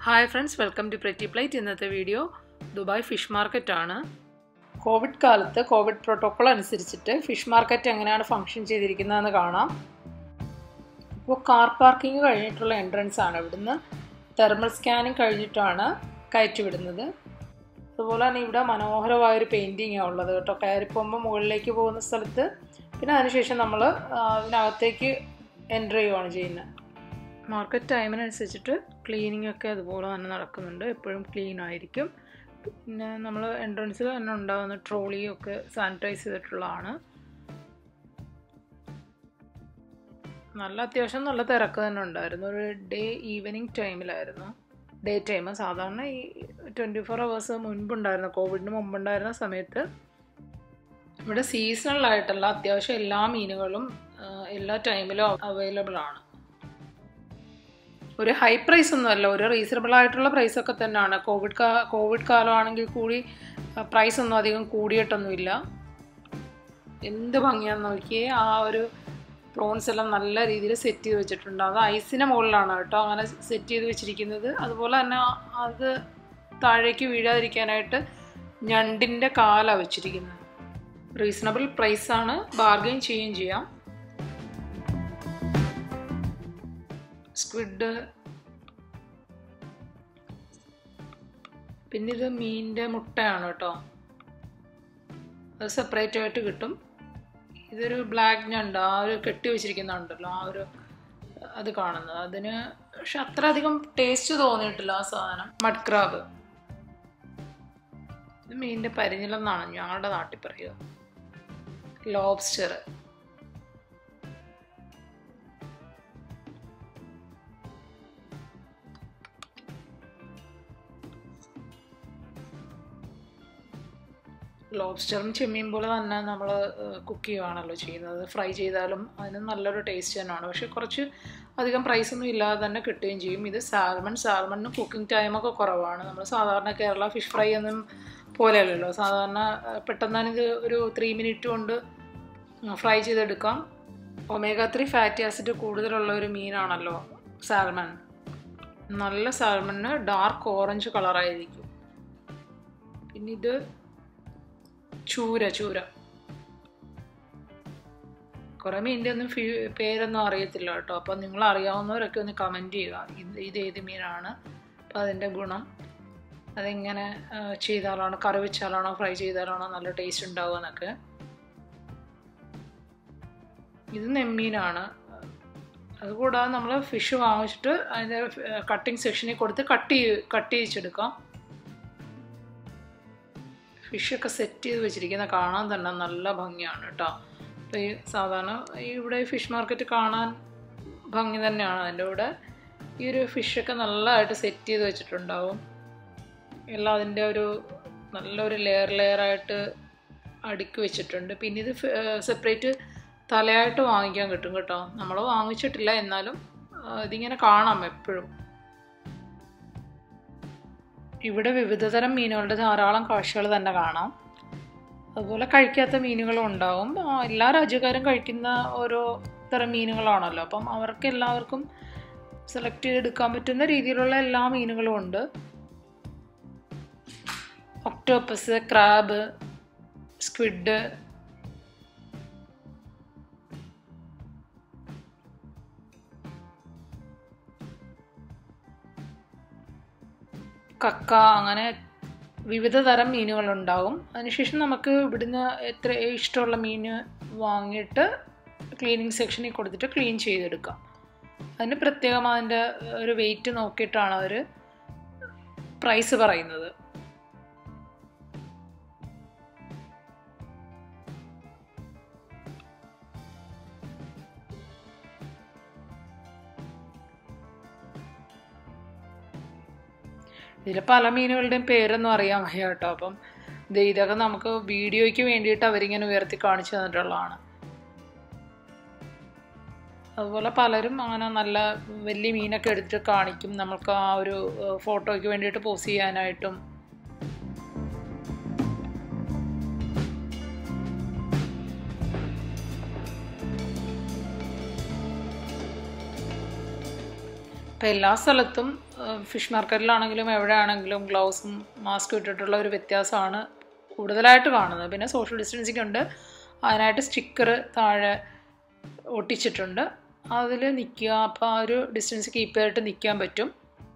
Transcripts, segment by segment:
hi friends welcome to pretty plate ഇന്നത്തെ video Dubai fish മാർക്കറ്റാണ് covid കാലത്ത് covid protocol അനുസരിച്ചിട്ട് ഫിഷ് മാർക്കറ്റ് എങ്ങനെയാണ് ഫങ്ഷൻ ചെയ്തിരിക്കുന്നതെന്ന് കാണാം ഇപ്പോൾ കാർ പാർക്കിംഗ് കഴിഞ്ഞിട്ടുള്ള എൻട്രൻസ് ആണ് ഇവിടുന്ന് തെർമൽ സ്കാനിങ് കഴിഞ്ഞിട്ടാണ് കയറ്റി വിടുന്നത് അതുപോലെ തന്നെ ഇവിടെ മനോഹരമായൊരു പെയിൻറ്റിങ്ങാണ് ഉള്ളത് കേട്ടോ കയറി പോകുമ്പോൾ മുകളിലേക്ക് പോകുന്ന സ്ഥലത്ത് പിന്നെ അതിനുശേഷം നമ്മൾ അതിനകത്തേക്ക് എൻ്റർ ചെയ്യുകയാണ് ചെയ്യുന്നത് മാർക്കറ്റ് ടൈമിനനുസരിച്ചിട്ട് ക്ലീനിങ് ഒക്കെ അതുപോലെ തന്നെ നടക്കുന്നുണ്ട് എപ്പോഴും ക്ലീൻ ആയിരിക്കും പിന്നെ നമ്മൾ എൻട്രൻസിൽ തന്നെ ഉണ്ടാകുന്ന ട്രോളിയും ഒക്കെ സാനിറ്റൈസ് ചെയ്തിട്ടുള്ളതാണ് നല്ല അത്യാവശ്യം നല്ല തിരക്ക് തന്നെ ഉണ്ടായിരുന്നു ഒരു ഡേ ഈവനിങ് ടൈമിലായിരുന്നു ഡേ ടൈം സാധാരണ ഈ ട്വൻറ്റി ഫോർ അവേഴ്സ് മുൻപുണ്ടായിരുന്ന കോവിഡിന് മുമ്പുണ്ടായിരുന്ന സമയത്ത് ഇവിടെ സീസണലായിട്ടുള്ള അത്യാവശ്യം എല്ലാ മീനുകളും എല്ലാ ടൈമിലും അവൈലബിൾ ആണ് ഒരു ഹൈ പ്രൈസ് ഒന്നുമല്ല ഒരു റീസണബിൾ ആയിട്ടുള്ള പ്രൈസ് ഒക്കെ തന്നെയാണ് കോവിഡ് കാ കോവിഡ് കാലമാണെങ്കിൽ കൂടി പ്രൈസ് ഒന്നും അധികം കൂടിയിട്ടൊന്നുമില്ല എന്ത് ഭംഗിയാന്ന് നോക്കിയേ ആ ഒരു പ്രോൺസ് എല്ലാം നല്ല രീതിയിൽ സെറ്റ് ചെയ്ത് വെച്ചിട്ടുണ്ട് അത് ഐസിന് മുകളിലാണ് കേട്ടോ അങ്ങനെ സെറ്റ് ചെയ്ത് വെച്ചിരിക്കുന്നത് അതുപോലെ തന്നെ അത് താഴേക്ക് വീഴാതിരിക്കാനായിട്ട് ഞണ്ടിൻ്റെ കാലാണ് വെച്ചിരിക്കുന്നത് റീസണബിൾ പ്രൈസാണ് ബാർഗെയിൻ ചെയ്യുകയും ചെയ്യാം സ്ക്വിഡ് പിന്നെ ഇത് മീനിൻ്റെ മുട്ടയാണ് കേട്ടോ അത് സെപ്പറേറ്റ് ആയിട്ട് കിട്ടും ഇതൊരു ബ്ലാക്ക് ഞണ്ട് ആ ഒരു കെട്ടി വെച്ചിരിക്കുന്നുണ്ടല്ലോ ആ ഒരു അത് കാണുന്നത് അതിന് പക്ഷെ അത്ര അധികം ടേസ്റ്റ് തോന്നിയിട്ടില്ല ആ സാധനം മഡ് ക്രാബ് ഇത് മീനിൻ്റെ പരിഞ്ഞിലെന്നാണ് ഞങ്ങളുടെ നാട്ടിൽ പറയുക ലോബ്സ്റ്റർ ലോബ്സ്റ്ററും ചെമ്മീൻ പോലെ തന്നെ നമ്മൾ കുക്ക് ചെയ്യുകയാണല്ലോ ചെയ്യുന്നത് ഫ്രൈ ചെയ്താലും അതിന് നല്ലൊരു ടേസ്റ്റ് തന്നെയാണ് പക്ഷേ കുറച്ച് അധികം പ്രൈസ് ഒന്നും ഇല്ലാതെ തന്നെ കിട്ടുകയും ചെയ്യും ഇത് സാൽമൺ സാൽമണിന് കുക്കിംഗ് ടൈമൊക്കെ കുറവാണ് നമ്മൾ സാധാരണ കേരള ഫിഷ് ഫ്രൈ ഒന്നും പോലെയല്ലല്ലോ സാധാരണ പെട്ടെന്ന് തന്നെ ഇത് ഒരു ത്രീ മിനിറ്റ് കൊണ്ട് ഫ്രൈ ചെയ്തെടുക്കാം ഒമേഗ ത്രീ ഫാറ്റി ആസിഡ് കൂടുതലുള്ള ഒരു മീനാണല്ലോ സാൽമൺ നല്ല സാൽമണിന് ഡാർക്ക് ഓറഞ്ച് കളറായിരിക്കും പിന്നെ ഇത് ചൂര ചൂര കുറേ മീനിൻ്റെ ഒന്നും ഫീ പേരൊന്നും അറിയത്തില്ല കേട്ടോ അപ്പോൾ നിങ്ങൾ അറിയാവുന്നവരൊക്കെ ഒന്ന് കമൻറ്റ് ചെയ്യുക ഇത് ഇത് ഏത് മീനാണ് അപ്പോൾ അതിൻ്റെ ഗുണം അതെങ്ങനെ ചെയ്താലാണോ കറി വെച്ചാലാണോ ഫ്രൈ ചെയ്താലാണോ നല്ല ടേസ്റ്റ് ഉണ്ടാവുക എന്നൊക്കെ ഇത് നെമ്മീനാണ് അതുകൂടാതെ നമ്മൾ ഫിഷ് വാങ്ങിച്ചിട്ട് അതിൻ്റെ കട്ടിങ് സെക്ഷനിൽ കൊടുത്ത് കട്ട് ചെയ്ത് കട്ട് ചെയ്യിച്ചെടുക്കാം ഫിഷൊക്കെ സെറ്റ് ചെയ്ത് വെച്ചിരിക്കുന്ന കാണാൻ തന്നെ നല്ല ഭംഗിയാണ് കേട്ടോ അപ്പോൾ ഈ സാധാരണ ഇവിടെ ഫിഷ് മാർക്കറ്റ് കാണാൻ ഭംഗി തന്നെയാണ് അതിൻ്റെ കൂടെ ഈ ഒരു ഫിഷൊക്കെ നല്ലതായിട്ട് സെറ്റ് ചെയ്ത് വെച്ചിട്ടുണ്ടാവും എല്ലാം അതിൻ്റെ ഒരു നല്ലൊരു ലെയർ ലെയറായിട്ട് അടുക്കി വെച്ചിട്ടുണ്ട് പിന്നെ ഇത് സെപ്പറേറ്റ് തലയായിട്ട് വാങ്ങിക്കാൻ കിട്ടും കേട്ടോ നമ്മൾ വാങ്ങിച്ചിട്ടില്ല എന്നാലും ഇതിങ്ങനെ കാണാം എപ്പോഴും ഇവിടെ വിവിധതരം മീനുകളുടെ ധാരാളം കാഴ്ചകൾ തന്നെ കാണാം അതുപോലെ കഴിക്കാത്ത മീനുകളും ഉണ്ടാവും എല്ലാ രാജ്യക്കാരും കഴിക്കുന്ന ഓരോ തരം മീനുകളാണല്ലോ അപ്പം അവർക്ക് എല്ലാവർക്കും സെലക്ട് ചെയ്തെടുക്കാൻ പറ്റുന്ന രീതിയിലുള്ള എല്ലാ മീനുകളും ഉണ്ട് ഒക്ടോപ്പസ് ക്രാബ് സ്ക്വിഡ് കക്ക അങ്ങനെ വിവിധ തരം മീനുകളുണ്ടാകും അതിനുശേഷം നമുക്ക് ഇവിടുന്ന് എത്ര ഇഷ്ടമുള്ള മീൻ വാങ്ങിയിട്ട് ക്ലീനിങ് സെക്ഷനിൽ കൊടുത്തിട്ട് ക്ലീൻ ചെയ്തെടുക്കാം അതിന് പ്രത്യേകം അതിൻ്റെ ഒരു വെയിറ്റ് നോക്കിയിട്ടാണ് അവർ പ്രൈസ് പറയുന്നത് ഇതിൽ പല മീനുകളുടെയും പേരൊന്നും അറിയാൻ വയ്യ കേട്ടോ അപ്പം ഇതൊക്കെ നമുക്ക് വീഡിയോയ്ക്ക് വേണ്ടിയിട്ട് അവരിങ്ങനെ ഉയർത്തി കാണിച്ചു തന്നിട്ടുള്ളതാണ് അതുപോലെ പലരും അങ്ങനെ നല്ല വലിയ മീനൊക്കെ എടുത്തിട്ട് കാണിക്കും നമുക്ക് ആ ഒരു ഫോട്ടോയ്ക്ക് വേണ്ടിയിട്ട് പോസ്റ്റ് ചെയ്യാനായിട്ടും അപ്പോൾ എല്ലാ സ്ഥലത്തും ഫിഷ് മാർക്കറ്റിലാണെങ്കിലും എവിടെയാണെങ്കിലും ഗ്ലൗസും മാസ്കും ഇട്ടിട്ടുള്ള ഒരു വ്യത്യാസമാണ് കൂടുതലായിട്ട് കാണുന്നത് പിന്നെ സോഷ്യൽ ഡിസ്റ്റൻസിങ് ഉണ്ട് അതിനായിട്ട് സ്റ്റിക്കർ താഴെ ഒട്ടിച്ചിട്ടുണ്ട് അതിൽ നിൽക്കുക അപ്പോൾ ആ ഒരു ഡിസ്റ്റൻസ് കീപ്പ് ചെയ്തിട്ട് നിൽക്കാൻ പറ്റും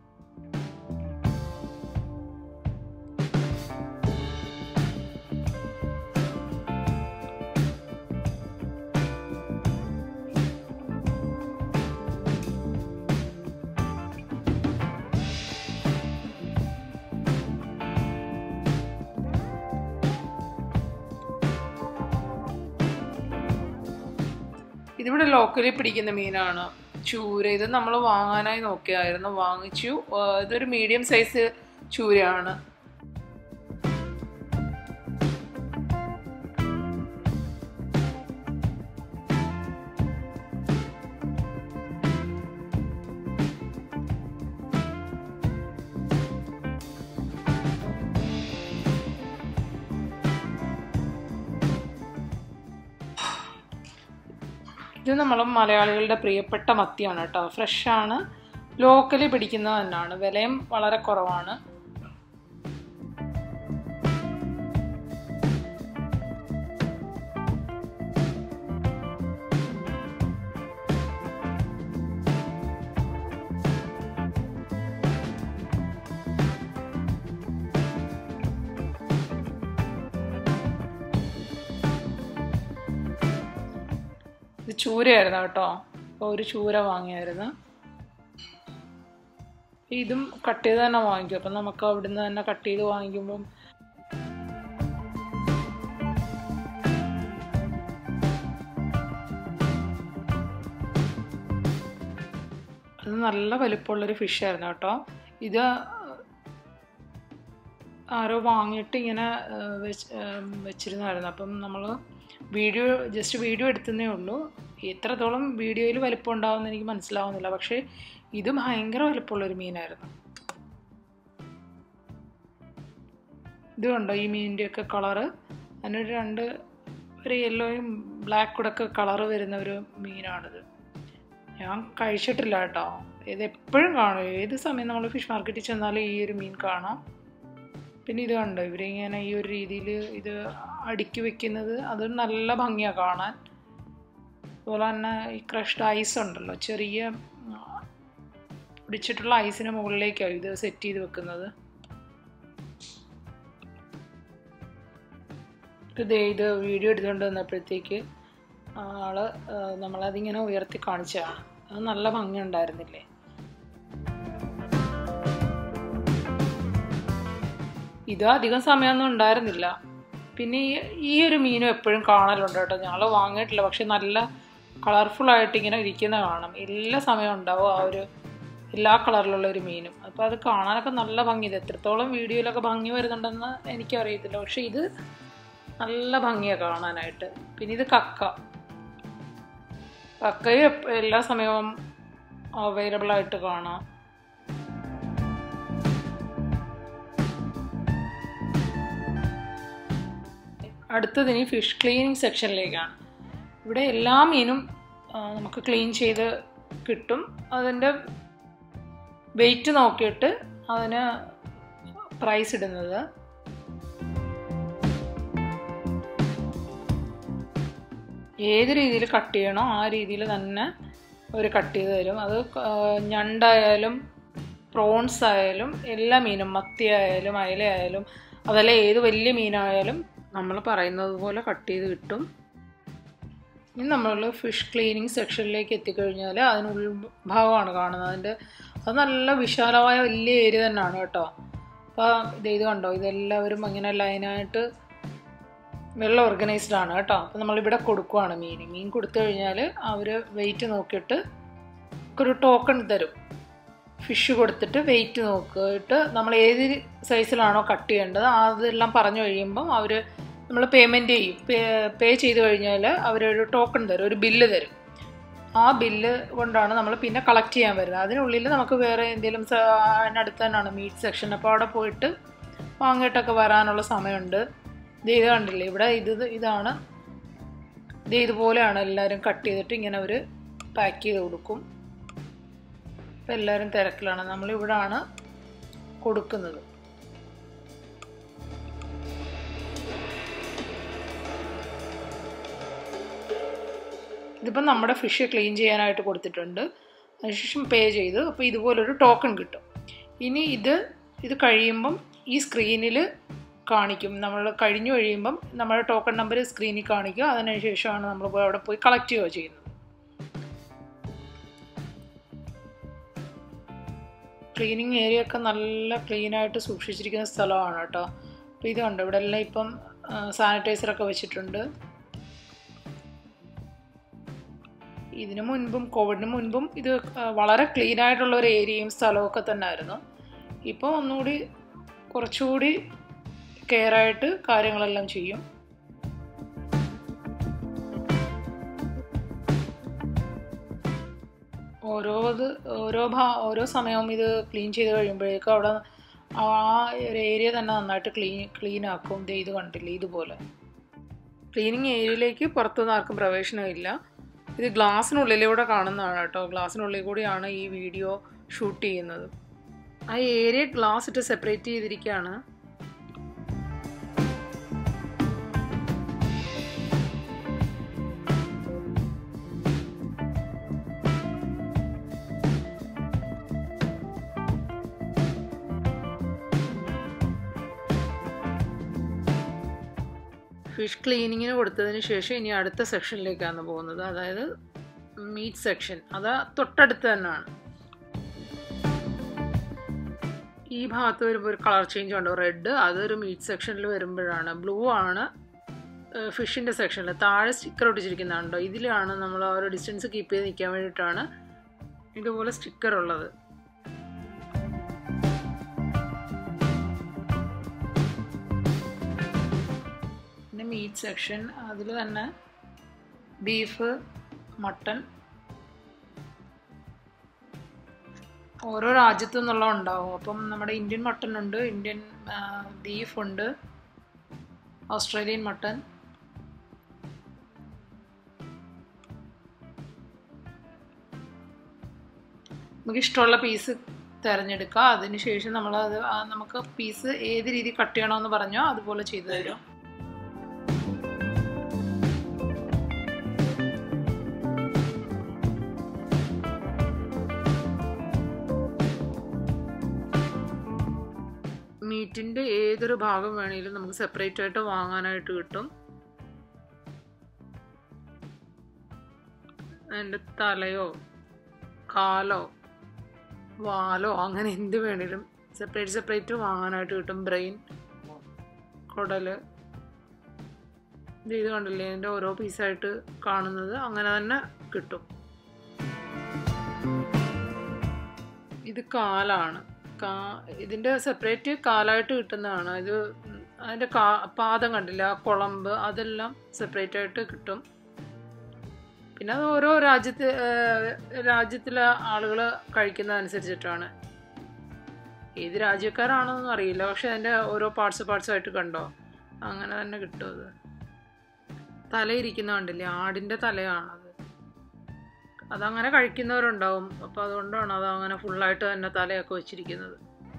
ഇതിവിടെ ലോക്കലി പിടിക്കുന്ന മീനാണ് ചൂര ഇത് നമ്മൾ വാങ്ങാനായി നോക്കിയായിരുന്നു വാങ്ങിച്ചു ഇതൊരു മീഡിയം സൈസ് ചൂരയാണ് ഇത് നമ്മൾ മലയാളികളുടെ പ്രിയപ്പെട്ട മത്തിയാണ് കേട്ടോ ഫ്രഷാണ് ലോക്കലി പിടിക്കുന്നത് തന്നെയാണ് വിലയും വളരെ കുറവാണ് ഇത് ചൂരയായിരുന്നു കേട്ടോ അപ്പോൾ ഒരു ചൂര വാങ്ങിയായിരുന്നു ഇതും കട്ട് ചെയ്ത് തന്നെ വാങ്ങിക്കും അപ്പം നമുക്ക് അവിടുന്ന് തന്നെ കട്ട് ചെയ്ത് വാങ്ങിക്കുമ്പം അത് നല്ല വലിപ്പമുള്ളൊരു ഫിഷായിരുന്നു കേട്ടോ ഇത് ആരോ വാങ്ങിയിട്ട് ഇങ്ങനെ വെച്ച് വെച്ചിരുന്നായിരുന്നു അപ്പം നമ്മൾ വീഡിയോ ജസ്റ്റ് വീഡിയോ എടുത്തതേ ഉള്ളൂ എത്രത്തോളം വീഡിയോയിൽ വലിപ്പം ഉണ്ടാവുമെന്ന് എനിക്ക് മനസ്സിലാവുന്നില്ല പക്ഷേ ഇത് ഭയങ്കര വലിപ്പമുള്ളൊരു മീനായിരുന്നു ഇത് കണ്ടോ ഈ മീനിൻ്റെയൊക്കെ കളറ് അതിനൊരു രണ്ട് ഒരു യെല്ലോയും ബ്ലാക്ക് കൂടെ ഒക്കെ കളറ് വരുന്ന ഒരു മീനാണിത് ഞാൻ കഴിച്ചിട്ടില്ല കേട്ടോ ഇത് എപ്പോഴും കാണും ഏത് സമയം നമ്മൾ ഫിഷ് മാർക്കറ്റിൽ ചെന്നാലും ഈ ഒരു മീൻ കാണാം പിന്നെ ഇത് കണ്ടോ ഇവരിങ്ങനെ ഈ ഒരു രീതിയിൽ ഇത് അടുക്കി വെക്കുന്നത് അത് നല്ല ഭംഗിയാണ് കാണാൻ അതുപോലെ തന്നെ ഈ ക്രഷ്ഡ് ഐസ് ഉണ്ടല്ലോ ചെറിയ പിടിച്ചിട്ടുള്ള ഐസിന് മുകളിലേക്കാണ് ഇത് സെറ്റ് ചെയ്ത് വെക്കുന്നത് ഇത് ഇത് വീഡിയോ എടുത്തുകൊണ്ട് വന്നപ്പോഴത്തേക്ക് ആള് നമ്മളതിങ്ങനെ ഉയർത്തി കാണിച്ചതാണ് അത് നല്ല ഭംഗി ഉണ്ടായിരുന്നില്ലേ ഇത് അധികം സമയമൊന്നും ഉണ്ടായിരുന്നില്ല പിന്നെ ഈ ഒരു മീനും എപ്പോഴും കാണലുണ്ട് കേട്ടോ ഞങ്ങൾ വാങ്ങിയിട്ടില്ല പക്ഷെ നല്ല കളർഫുൾ ആയിട്ട് ഇങ്ങനെ ഇരിക്കുന്ന കാണാം എല്ലാ സമയവും ഉണ്ടാവും ആ ഒരു എല്ലാ കളറിലുള്ള ഒരു മീനും അപ്പോൾ അത് കാണാനൊക്കെ നല്ല ഭംഗി ഇത് എത്രത്തോളം വീഡിയോയിലൊക്കെ ഭംഗി വരുന്നുണ്ടെന്ന് എനിക്കറിയത്തില്ല പക്ഷെ ഇത് നല്ല ഭംഗിയാണ് കാണാനായിട്ട് പിന്നെ ഇത് കക്ക കക്കയും എല്ലാ സമയവും അവൈലബിൾ ആയിട്ട് കാണാം അടുത്തത് ഇനി ഫിഷ് ക്ലീനിങ് സെക്ഷനിലേക്കാണ് ഇവിടെ എല്ലാ മീനും നമുക്ക് ക്ലീൻ ചെയ്ത് കിട്ടും അതിൻ്റെ വെയിറ്റ് നോക്കിയിട്ട് അതിന് പ്രൈസ് ഇടുന്നത് ഏത് രീതിയിൽ കട്ട് ചെയ്യണോ ആ രീതിയിൽ തന്നെ അവർ കട്ട് ചെയ്ത് തരും അത് ഞണ്ടായാലും പ്രോൺസ് ആയാലും എല്ലാ മീനും മത്തി ആയാലും അയല ആയാലും അതല്ല ഏത് വലിയ മീനായാലും നമ്മൾ പറയുന്നത് പോലെ കട്ട് ചെയ്ത് കിട്ടും ഇനി നമ്മൾ ഫിഷ് ക്ലീനിങ് സെക്ഷനിലേക്ക് എത്തിക്കഴിഞ്ഞാൽ അതിനുള്ളിൽ ഭാഗമാണ് കാണുന്നത് അതിൻ്റെ അത് നല്ല വിശാലമായ വലിയ ഏരിയ തന്നെയാണ് കേട്ടോ അപ്പോൾ ഇത് ഇത് കണ്ടോ ഇതെല്ലാവരും ഇങ്ങനെ ലൈനായിട്ട് വെള്ളം ഓർഗനൈസ്ഡ് ആണ് കേട്ടോ അപ്പോൾ നമ്മളിവിടെ കൊടുക്കുവാണ് മീൻ മീൻ കൊടുത്തു കഴിഞ്ഞാൽ അവർ വെയിറ്റ് നോക്കിയിട്ട് ഒരു ടോക്കൺ തരും ഫിഷ് കൊടുത്തിട്ട് വെയിറ്റ് നോക്കിയിട്ട് നമ്മൾ ഏത് സൈസിലാണോ കട്ട് ചെയ്യേണ്ടത് അതെല്ലാം പറഞ്ഞു കഴിയുമ്പം അവർ നമ്മൾ പേയ്മെൻറ്റ് ചെയ്യും പേ പേ ചെയ്ത് കഴിഞ്ഞാൽ അവരൊരു ടോക്കൺ തരും ഒരു ബില്ല് തരും ആ ബില്ല് കൊണ്ടാണ് നമ്മൾ പിന്നെ കളക്ട് ചെയ്യാൻ വരുന്നത് അതിനുള്ളിൽ നമുക്ക് വേറെ എന്തെങ്കിലും അതിനടുത്ത് തന്നെയാണ് മീറ്റ് സെക്ഷൻ അപ്പോൾ അവിടെ പോയിട്ട് വാങ്ങിയിട്ടൊക്കെ വരാനുള്ള സമയമുണ്ട് ഇത് ഇത് കണ്ടില്ലേ ഇവിടെ ഇത് ഇതാണ് ഇത് ഇതുപോലെയാണ് എല്ലാവരും കട്ട് ചെയ്തിട്ട് ഇങ്ങനെ അവർ പാക്ക് ചെയ്ത് കൊടുക്കും ഇപ്പം എല്ലാവരും തിരക്കിലാണ് നമ്മളിവിടാണ് കൊടുക്കുന്നത് ഇതിപ്പം നമ്മുടെ ഫിഷ് ക്ലീൻ ചെയ്യാനായിട്ട് കൊടുത്തിട്ടുണ്ട് അതിനുശേഷം പേ ചെയ്തു അപ്പോൾ ഇതുപോലൊരു ടോക്കൺ കിട്ടും ഇനി ഇത് ഇത് കഴിയുമ്പം ഈ സ്ക്രീനിൽ കാണിക്കും നമ്മൾ കഴിഞ്ഞു കഴിയുമ്പം നമ്മുടെ ടോക്കൺ നമ്പർ സ്ക്രീനിൽ കാണിക്കുക അതിനുശേഷമാണ് നമ്മൾ പോയി അവിടെ പോയി കളക്ട് ചെയ്യുക ചെയ്യുന്നത് ക്ലീനിങ് ഏരിയ ഒക്കെ നല്ല ക്ലീനായിട്ട് സൂക്ഷിച്ചിരിക്കുന്ന സ്ഥലമാണ് കേട്ടോ അപ്പോൾ ഇത് കണ്ടോ ഇവിടെ എല്ലാം ഇപ്പം സാനിറ്റൈസറൊക്കെ വെച്ചിട്ടുണ്ട് ഇതിനു മുൻപും കോവിഡിന് മുൻപും ഇത് വളരെ ക്ലീൻ ആയിട്ടുള്ള ഒരു ഏരിയയും സ്ഥലമൊക്കെ തന്നെ ആയിരുന്നു ഇപ്പോൾ ഒന്നുകൂടി കുറച്ചുകൂടി കെയർ ആയിട്ട് കാര്യങ്ങളെല്ലാം ചെയ്യും ഓരോ ഇത് ഓരോ ഭാ ഓരോ സമയവും ഇത് ക്ലീൻ ചെയ്ത് കഴിയുമ്പോഴേക്കും അവിടെ ആ ഒരു ഏരിയ തന്നെ നന്നായിട്ട് ക്ലീൻ ക്ലീൻ ആക്കും ദേ ഇത് കണ്ടില്ലേ ഇതുപോലെ ക്ലീനിങ് ഏരിയയിലേക്ക് പുറത്തുനിന്ന് ആർക്കും പ്രവേശനമില്ല ഇത് ഗ്ലാസ്സിനുള്ളിലൂടെ കാണുന്നതാണ് കേട്ടോ ഗ്ലാസ്സിനുള്ളിൽ കൂടിയാണ് ഈ വീഡിയോ ഷൂട്ട് ചെയ്യുന്നത് ആ ഏരിയ ഗ്ലാസ് ഇട്ട് സെപ്പറേറ്റ് ചെയ്തിരിക്കുകയാണ് ഫിഷ് ക്ലീനിങ്ങിന് കൊടുത്തതിന് ശേഷം ഇനി അടുത്ത സെക്ഷനിലേക്കാണ് പോകുന്നത് അതായത് മീറ്റ് സെക്ഷൻ അത് തൊട്ടടുത്ത് തന്നെയാണ് ഈ ഭാഗത്ത് വരുമ്പോൾ ഒരു കളർ ചേഞ്ച് ഉണ്ടോ റെഡ് അതൊരു മീറ്റ് സെക്ഷനിൽ വരുമ്പോഴാണ് ബ്ലൂ ആണ് ഫിഷിൻ്റെ സെക്ഷനിൽ താഴെ സ്റ്റിക്കർ ഒട്ടിച്ചിരിക്കുന്നുണ്ടോ ഇതിലാണ് നമ്മൾ ആ ഒരു ഡിസ്റ്റൻസ് കീപ്പ് ചെയ്ത് നിൽക്കാൻ വേണ്ടിയിട്ടാണ് ഇതുപോലെ സ്റ്റിക്കർ ഉള്ളത് പിന്നെ മീറ്റ് സെക്ഷൻ അതിൽ തന്നെ ബീഫ് മട്ടൺ ഓരോ രാജ്യത്തു നിന്നുള്ള ഉണ്ടാവും അപ്പം നമ്മുടെ ഇന്ത്യൻ മട്ടൺ ഉണ്ട് ഇന്ത്യൻ ബീഫ് ഉണ്ട് ഓസ്ട്രേലിയൻ മട്ടൺ നമുക്ക് ഇഷ്ടമുള്ള പീസ് തിരഞ്ഞെടുക്കുക അതിനുശേഷം നമ്മൾ അത് നമുക്ക് പീസ് ഏത് രീതി കട്ട് ചെയ്യണമെന്ന് പറഞ്ഞോ അതുപോലെ ചെയ്തു തരും മീറ്റിൻ്റെ ഏതൊരു ഭാഗം വേണമെങ്കിലും നമുക്ക് സെപ്പറേറ്റ് ആയിട്ട് വാങ്ങാനായിട്ട് കിട്ടും അതിൻ്റെ തലയോ കാലോ വാലോ അങ്ങനെ എന്ത് വേണേലും സെപ്പറേറ്റ് സെപ്പറേറ്റ് വാങ്ങാനായിട്ട് കിട്ടും ബ്രെയിൻ കുടല് ഇത് ഇത് കണ്ടില്ലേ അതിൻ്റെ ഓരോ പീസായിട്ട് കാണുന്നത് അങ്ങനെ തന്നെ കിട്ടും ഇത് കാലാണ് കാ ഇതിൻ്റെ സെപ്പറേറ്റ് കാലായിട്ട് കിട്ടുന്നതാണ് ഇത് അതിൻ്റെ കാ പാദം കണ്ടില്ല കുളമ്പ് അതെല്ലാം സെപ്പറേറ്റ് ആയിട്ട് കിട്ടും പിന്നെ അത് ഓരോ രാജ്യത്ത് രാജ്യത്തിലെ ആളുകൾ കഴിക്കുന്നതനുസരിച്ചിട്ടാണ് ഏത് രാജ്യക്കാരാണെന്നൊന്നും അറിയില്ല പക്ഷെ അതിൻ്റെ ഓരോ പാർട്സ് പാർട്സ് ആയിട്ട് കണ്ടോ അങ്ങനെ തന്നെ കിട്ടും അത് തലയിരിക്കുന്ന കണ്ടില്ലേ ആടിൻ്റെ തലയാണത് അതങ്ങനെ കഴിക്കുന്നവരുണ്ടാവും അപ്പോൾ അതുകൊണ്ടാണ് അത് അങ്ങനെ ഫുള്ളായിട്ട് തന്നെ തലയൊക്കെ വെച്ചിരിക്കുന്നത്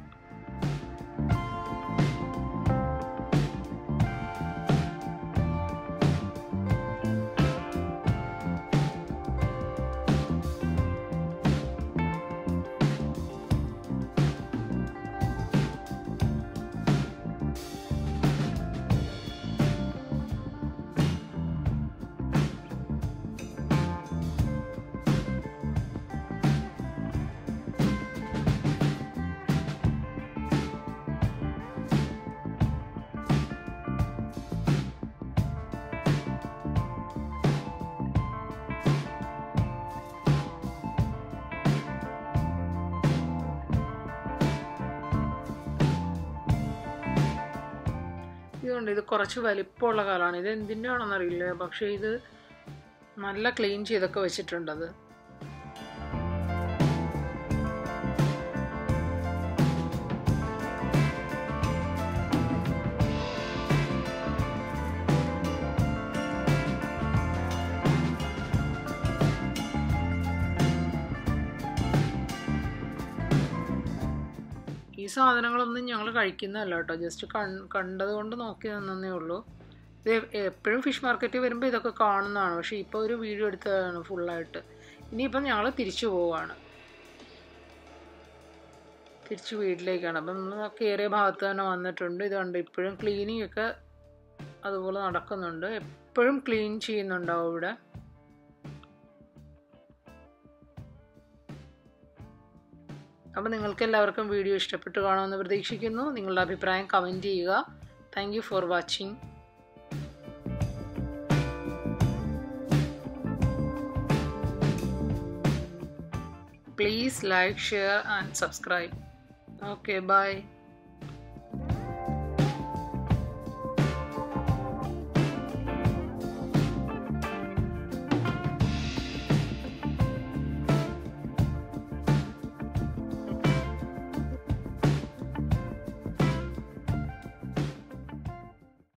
ഇതുകൊണ്ട് ഇത് കുറച്ച് വലിപ്പമുള്ള കാലാണ് ഇത് എന്തിൻ്റെ ആണെന്ന് അറിയില്ല പക്ഷേ ഇത് നല്ല ക്ലീൻ ചെയ്തൊക്കെ വെച്ചിട്ടുണ്ടത് സാധനങ്ങളൊന്നും ഞങ്ങൾ കഴിക്കുന്നതല്ല കേട്ടോ ജസ്റ്റ് കൺ കണ്ടത് കൊണ്ട് നോക്കി നിന്നേ ഉള്ളൂ ഇത് എപ്പോഴും ഫിഷ് മാർക്കറ്റിൽ വരുമ്പോൾ ഇതൊക്കെ കാണുന്നതാണ് പക്ഷേ ഇപ്പോൾ ഒരു വീഡിയോ എടുത്തതാണ് ഫുള്ളായിട്ട് ഇനിയിപ്പം ഞങ്ങൾ തിരിച്ചു പോവുകയാണ് തിരിച്ച് വീട്ടിലേക്കാണ് അപ്പം നമ്മൾ കയറിയ ഭാഗത്ത് തന്നെ വന്നിട്ടുണ്ട് ഇതുണ്ട് ഇപ്പോഴും ക്ലീനിങ് ഒക്കെ അതുപോലെ നടക്കുന്നുണ്ട് എപ്പോഴും ക്ലീൻ ചെയ്യുന്നുണ്ടാവും ഇവിടെ അപ്പോൾ നിങ്ങൾക്ക് എല്ലാവർക്കും വീഡിയോ ഇഷ്ടപ്പെട്ട് കാണുമെന്ന് പ്രതീക്ഷിക്കുന്നു നിങ്ങളുടെ അഭിപ്രായം കമൻറ്റ് ചെയ്യുക thank you for watching please like share and subscribe okay bye